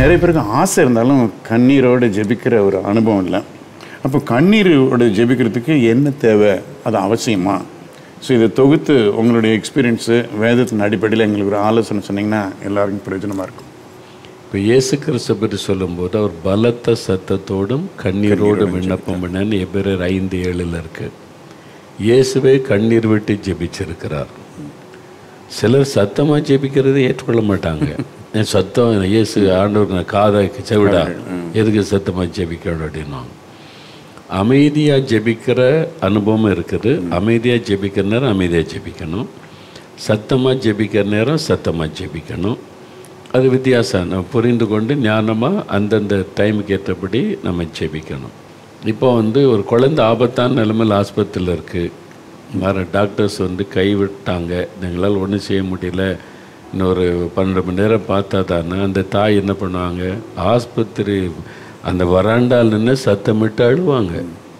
நிறைய பேருக்கு ஆசை இருந்தாலும் கண்ணீரோடு ஜெபிக்கிற ஒரு அனுபவம் இல்லை அப்போ கண்ணீரோடு ஜெபிக்கிறதுக்கு என்ன தேவை அது அவசியமா ஸோ இதை தொகுத்து உங்களுடைய எக்ஸ்பீரியன்ஸு வேதத்தின் அடிப்படையில் எங்களுக்கு ஒரு ஆலோசனை சொன்னீங்கன்னா எல்லாருக்கும் பிரயோஜனமாக இருக்கும் இப்போ இயேசு கிறிஸ்து பற்றி சொல்லும்போது அவர் பலத்த சத்தத்தோடும் கண்ணீரோடும் விண்ணப்பம் பண்ணன்னு எபிரர் ஐந்து ஏழில் இருக்கு இயேசுவே கண்ணீர் விட்டு ஜெபிச்சிருக்கிறார் சிலர் சத்தமாக ஜெபிக்கிறது ஏற்றுக்கொள்ள மாட்டாங்க என் சத்தம் இயேசு ஆண்டவர் நான் காதை செவிடா எதுக்கு சத்தமாக ஜெபிக்கணும் அப்படின்னாங்க அமைதியாக ஜெபிக்கிற அனுபவம் இருக்குது அமைதியாக ஜெபிக்கிற நேரம் அமைதியாக ஜெபிக்கணும் சத்தமாக ஜெபிக்கிற நேரம் சத்தமாக ஜெபிக்கணும் அது வித்தியாசம் நம்ம புரிந்து கொண்டு ஞானமாக அந்தந்த டைமுக்கு ஏற்றபடி நம்ம ஜெபிக்கணும் இப்போ வந்து ஒரு குழந்தை ஆபத்தான நிலைமையில் ஆஸ்பத்திரியில் இருக்குது வர டாக்டர்ஸ் வந்து கைவிட்டாங்க எங்களால் ஒன்றும் செய்ய முடியல இன்னொரு பன்னெண்டு மணி நேரம் பார்த்தா தானே அந்த தாய் என்ன பண்ணுவாங்க ஆஸ்பத்திரி அந்த வராண்டால் நின்று சத்தமிட்டு அழுவாங்க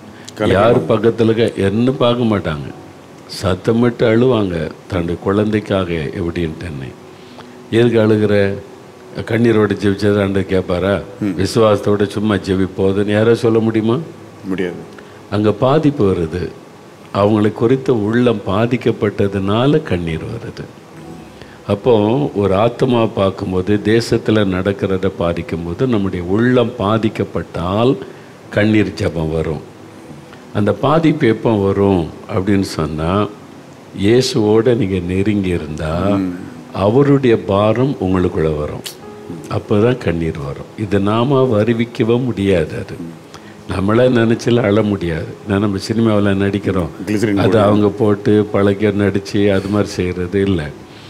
யார் பக்கத்தில் என்ன பார்க்க மாட்டாங்க சத்தமிட்டு அழுவாங்க தன்னுடைய குழந்தைக்காக எப்படின்ட்டு எதுக்கு அழுகிற கண்ணீரோட ஜெபிச்சதாண்டு கேட்பாரா விசுவாசத்தோட சும்மா ஜெபி போகுதுன்னு யாரோ சொல்ல முடியுமா முடியாது அங்கே பாதிப்பு வருது அவங்களை குறித்த உள்ளம் பாதிக்கப்பட்டதுனால கண்ணீர் வருது அப்போ ஒரு ஆத்மா பார்க்கும்போது தேசத்தில் நடக்கிறத பாதிக்கும்போது நம்முடைய உள்ளம் பாதிக்கப்பட்டால் கண்ணீர் ஜெபம் வரும் அந்த பாதிப்பு எப்போ வரும் அப்படின்னு சொன்னால் இயேசுவோட நீங்கள் நெருங்கி இருந்தால் அவருடைய பாரம் உங்களுக்குள்ள வரும் அப்போ தான் கண்ணீர் வரும் இது நாம வருவிக்கவே முடியாது அது நம்மளே நினச்சில அழ முடியாது நான் நம்ம சினிமாவில் நடிக்கிறோம் கிளிசரின் அது அவங்க போட்டு பழக்க நடித்து அது மாதிரி செய்கிறது இல்லை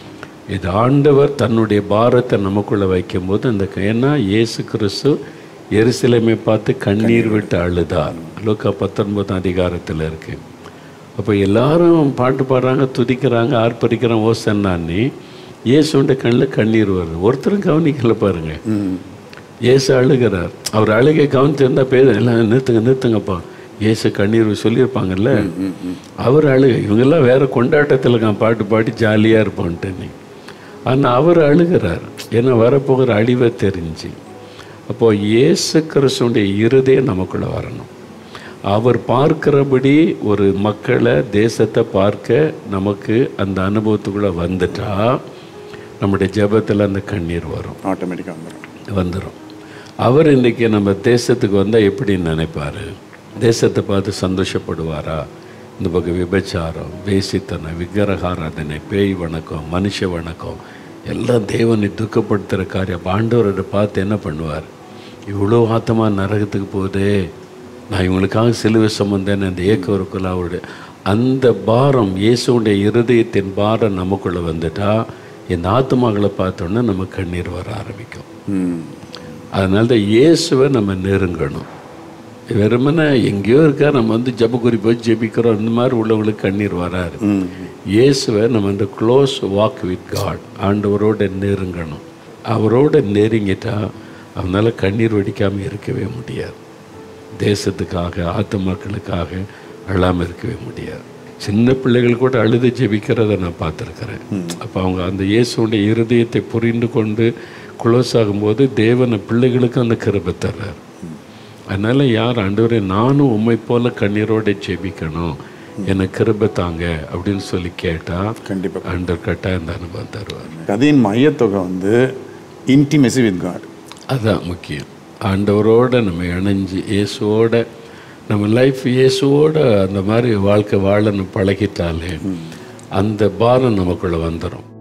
இது ஆண்டவர் தன்னுடைய பாரத்தை நமக்குள்ளே வைக்கும்போது அந்த க- ஏன்னா இயேசு கிறிஸ்து எருசலேமை பார்த்து கண்ணீர் விட்டு அழுதார் லூக்கா பத்தொன்பதாம் அதிகாரத்தில் இருக்கு அப்போ எல்லாரும் பாட்டு பாடுறாங்க துதிக்கிறாங்க ஆர்ப்பரிக்கிறாங்க ஓசன்னான்னு இயேசுண்ட கண்ணில் கண்ணீர் வருது ஒருத்தரும் கவனிக்கல பாருங்க இயேசு அழுகிறார் அவர் அழுகை கவனிச்சிருந்தா பேர் எல்லாம் நிறுத்துங்க நிறுத்துங்கப்பா இயேசு கண்ணீர் சொல்லியிருப்பாங்கல்ல அவர் அழுகை இவங்கெல்லாம் வேற கொண்டாட்டத்தில் நான் பாட்டு பாடி ஜாலியாக இருப்போன்ட்டு நீ ஆனால் அவர் அழுகிறார் ஏன்னா வரப்போகிற அழிவை தெரிஞ்சு அப்போ இயேசு கிறிஸ்துடைய இருதயம் நமக்குள்ள வரணும் அவர் பார்க்கிறபடி ஒரு மக்களை தேசத்தை பார்க்க நமக்கு அந்த அனுபவத்துக்குள்ளே வந்துட்டா நம்முடைய ஜெபத்தில் அந்த கண்ணீர் வரும் ஆட்டோமேட்டிக்காக வந்துடும் வந்துடும் அவர் இன்றைக்கி நம்ம தேசத்துக்கு வந்தால் எப்படி நினைப்பார் தேசத்தை பார்த்து சந்தோஷப்படுவாரா இந்த பக்கம் விபச்சாரம் வேசித்தனம் விக்கிரகாராதனை பேய் வணக்கம் மனுஷ வணக்கம் எல்லாம் தேவனை துக்கப்படுத்துகிற காரியம் ஆண்டவரை பார்த்து என்ன பண்ணுவார் இவ்வளோ ஆத்தமா நரகத்துக்கு போகுதே நான் இவங்களுக்காக சிலுவை சம்பந்தேன்னு அந்த ஏக்கவருக்குள்ள அவருடைய அந்த பாரம் இயேசுடைய இருதயத்தின் பாரம் நமக்குள்ளே வந்துட்டா இந்த ஆத்மாக்களை பார்த்தோன்னே நம்ம கண்ணீர் வர ஆரம்பிக்கும் ம் அதனால தான் இயேசுவை நம்ம நெருங்கணும் வெறுமனே எங்கேயோ இருக்கா நம்ம வந்து ஜபக்குறி போய் ஜெபிக்கிறோம் இந்த மாதிரி உள்ளவங்களுக்கு கண்ணீர் வராது இயேசுவை நம்ம இந்த க்ளோஸ் வாக் வித் காட் ஆண்டவரோட நெருங்கணும் அவரோட நெருங்கிட்டா அவனால கண்ணீர் வடிக்காமல் இருக்கவே முடியாது தேசத்துக்காக ஆத்மாக்களுக்காக அழாமல் இருக்கவே முடியாது சின்ன பிள்ளைகள் கூட அழுது ஜெபிக்கிறத நான் பார்த்துருக்கிறேன் அப்போ அவங்க அந்த இயேசுடைய இருதயத்தை புரிந்து கொண்டு க்ளோஸ் ஆகும்போது தேவனை பிள்ளைகளுக்கு அந்த கிருபை தர்றார் அதனால் யார் ஆண்டவரே நானும் உம்மை போல கண்ணீரோட ஜெபிக்கணும் எனக்கு கிருபை தாங்க அப்படின்னு சொல்லி கேட்டால் கண்டிப்பாக ஆண்டவர் கட்டாயம் அந்த அனுபவம் தருவார் கதையின் மையத்தொகை வந்து இன்டிமெசி வித் காட் அதுதான் முக்கியம் ஆண்டவரோட நம்ம இணைஞ்சு இயேசுவோட நம்ம லைஃப் இயேசுவோட அந்த மாதிரி வாழ்க்கை வாழணும் பழகிட்டாலே அந்த பாரம் நமக்குள்ளே வந்துடும்